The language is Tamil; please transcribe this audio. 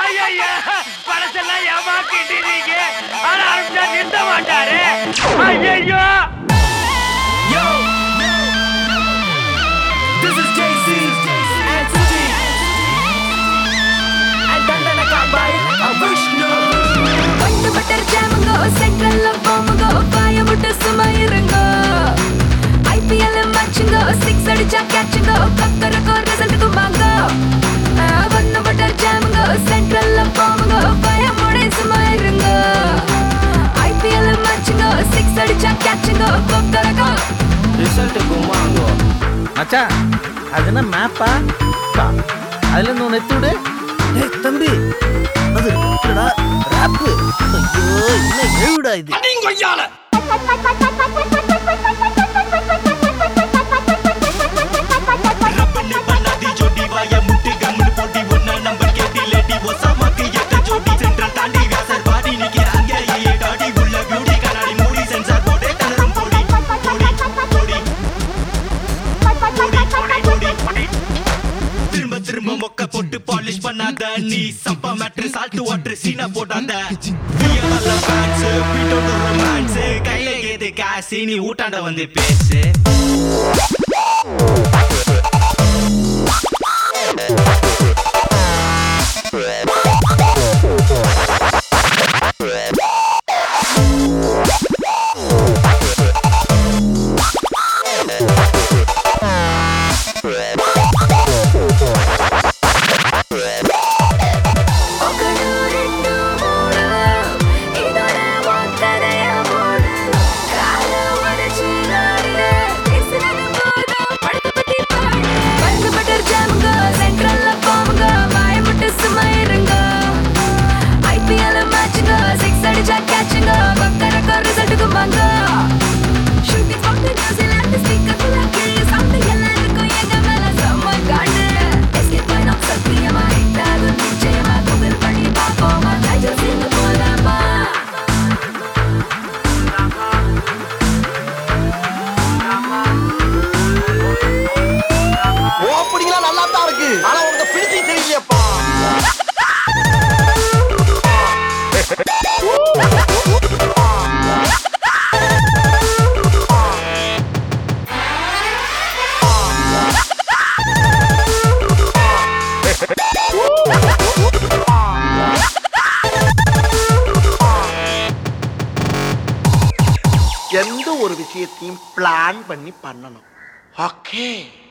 ஐயா பழசெல்லாம் ஏமாக்கிட்டீங்க ஆனா அனுப்பிச்சா நிறுத்த மாட்டாரு ஐயோ Yo, this is JC and Suji. And Dandana Kambai, I wish no. பட்டு பட்டர் ஜாமுங்கோ சென்ட்ரல்ல போமுங்கோ பாய விட்டு சும்மா இருங்கோ ஐபிஎல் மேட்சுங்கோ சிக்ஸ் அடிச்சா கேட்சுங்கோ கக்கரக்கோ ரிசல்ட்டுக்கு வாங்கோ பண்ணு பட்டர் ஜாமுங்கோ சென்ட்ரல்ல போமுங்கோ பாய முடி சும்மா இருங்கோ ஐபிஎல் மேட்சுங்கோ சிக்ஸ் அடிச்சா கேட்சுங்கோ கக்கரக்கோ ரிசல்ட்டுக்கு வாங்கோ மச்சான் அது என்ன மேப்பா பா அதுல இருந்து ஒன்று எத்து விடு டேய் தம்பி அது இல்லடா ராப்பு ஐயோ என்ன எழுடா இது ரப்பன்னு பண்ணாதி ஜோடி வாய முட்டு கம்முன்னு போட்டி ஒன்னா நம்பர் கேட்டி லேடி ஒசாமாக்கு எட்ட ஜோடி சென்ட்ரல் தாண்டி வியாசர் பாடி நிக்கிறாங்க ஏ டாடி உள்ள பியூட்டி கண்ணாடி மூடி சென்சார் போட்டே தளரும் போடி போடி போடி போடி போடி போடி திரும்ப திரும்ப மொக்க போட்டு பாலிஷ் பண்ணாத நீ சம்பா மேட்ரு சால்ட் வாட்டர் சீனா போடாத ஃபேன்ஸ் பீட்டோட ரொமான்ஸ் கையில ஏது காசு நீ ஊட்டாண்ட வந்து பேசு ఒకడు రెండు మూడు இதோட ஒத்தரைய மூடு கால உடைச்சு நாடு பேசுறது போதும் படுத்து பத்தி பாடு பட்டு பட்டர் ஜாமுங்க சென்ட்ரல்ல போமுங்க வாய முட்டு சும்மா இருங்க ஐபிஎல் மேட்சுங்க சிக்ஸ் அடிச்சா கேட்சுங்க பக்கரக்க ரிசல்ட்டுக்கு வாங்க ஷூட்டிங் போட்டு நியூசிலாந்து ஸ்பீக்கர் ஃபுல்லா கேள்வி சவுண்ட் எல்லாருக்கும் எங்க மேல செம்ம காண்டு எஸ்கேப் பண்ணோம் சத்தியமா ஹிட்டாகும் நிச்சயமா கூகுள் பண்ணி பார்ப்போமா டைஜர் சேர்ந்து போலாமா ஓப்பனிங்லாம் நல்லா தான் இருக்கு ஆனா உனக்கு பிடிச்சி தெரியலையப்பா எந்த ஒரு விஷயத்தையும் பிளான் பண்ணி பண்ணணும் ஓகே